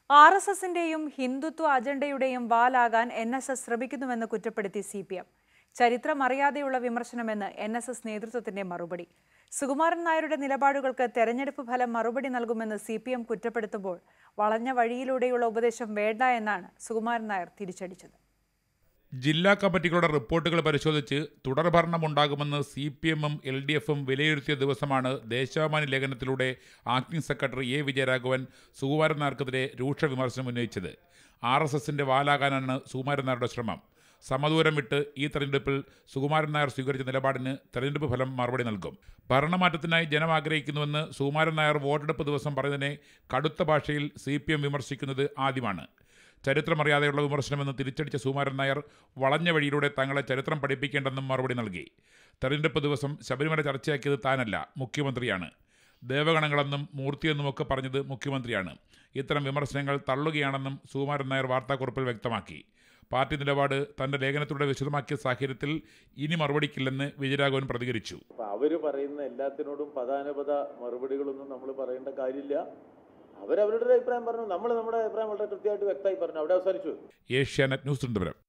R S എസിന്റെയും ഹിന്ദുത്വ അജണ്ടയുടെയും വാലാകാൻ എൻ എസ് എസ് ശ്രമിക്കുന്നുവെന്ന് കുറ്റപ്പെടുത്തി സി പി എം ചരിത്രം അറിയാതെയുള്ള വിമർശനമെന്ന് എൻ എസ് എസ് നേതൃത്വത്തിന്റെ മറുപടി സുകുമാരൻ നായരുടെ നിലപാടുകൾക്ക് തെരഞ്ഞെടുപ്പ് ഫലം മറുപടി നൽകുമെന്ന് സി പി എം കുറ്റപ്പെടുത്തുമ്പോൾ വളഞ്ഞ വഴിയിലൂടെയുള്ള ഉപദേശം വേണ്ട എന്നാണ് സുകുമാരൻ നായർ തിരിച്ചടിച്ചത് ജില്ലാ കമ്മിറ്റികളുടെ റിപ്പോർട്ടുകൾ പരിശോധിച്ച് തുടർഭരണമുണ്ടാകുമെന്ന് സി പി എമ്മും എൽ ഡി എഫും വിലയിരുത്തിയ ദിവസമാണ് ദേശാഭിമാനി ലേഖനത്തിലൂടെ acting secretary A Vijayaraghavan Sukumaran നായർക്കെതിരെ രൂക്ഷ വിമർശനം ഉന്നയിച്ചത് ആർ എസ് എസിന്റെ വാലാകാനാണ് സുകുമാരൻ നായരുടെ ശ്രമം സമദൂരം വിട്ട് ഈ തെരഞ്ഞെടുപ്പിൽ സുകുമാരൻ നായർ സ്വീകരിച്ച നിലപാടിന് തെരഞ്ഞെടുപ്പ് ഫലം മറുപടി നൽകും ഭരണമാറ്റത്തിനായി ജനം ആഗ്രഹിക്കുന്നുവെന്ന് സുകുമാരൻ നായർ വോട്ടെടുപ്പ് ദിവസം പറഞ്ഞതിനെ കടുത്ത ഭാഷയിൽ സി പി എം വിമർശിക്കുന്നത് ആദ്യമാണ് ചരിത്രമറിയാതെയുള്ള വിമർശനമെന്ന് തിരിച്ചടിച്ച സുകുമാരൻ നായർ വളഞ്ഞ വഴിയിലൂടെ തങ്ങളെ ചരിത്രം പഠിപ്പിക്കേണ്ടെന്നും മറുപടി നൽകി തെരഞ്ഞെടുപ്പ് ദിവസം ശബരിമല ചർച്ചയാക്കിയത് താനല്ല മുഖ്യമന്ത്രിയാണ് ദേവഗണങ്ങളെന്നും മൂർത്തിയെന്നുമൊക്കെ പറഞ്ഞത് മുഖ്യമന്ത്രിയാണ് ഇത്തരം വിമർശനങ്ങൾ തള്ളുകയാണെന്നും സുകുമാരൻ നായർ വാർത്താക്കുറിപ്പിൽ വ്യക്തമാക്കി പാർട്ടി നിലപാട് തന്റെ ലേഖനത്തിലൂടെ വിശദമാക്കിയ സാഹചര്യത്തിൽ ഇനി മറുപടിക്കില്ലെന്ന് വിജയരാഘവൻ പ്രതികരിച്ചു അപ്പൊ അവര് പറയുന്ന എല്ലാത്തിനോടും പദാനുപത മറുപടികളൊന്നും നമ്മൾ പറയേണ്ട കാര്യമില്ല അവരവരുടെ അഭിപ്രായം പറഞ്ഞു നമ്മൾ നമ്മുടെ അഭിപ്രായം വളരെ കൃത്യമായിട്ട് വ്യക്തമായി പറഞ്ഞു അവിടെ അവസാനിച്ചു ഏഷ്യാനെറ്റ് ന്യൂസ് തിരുവനന്തപുരം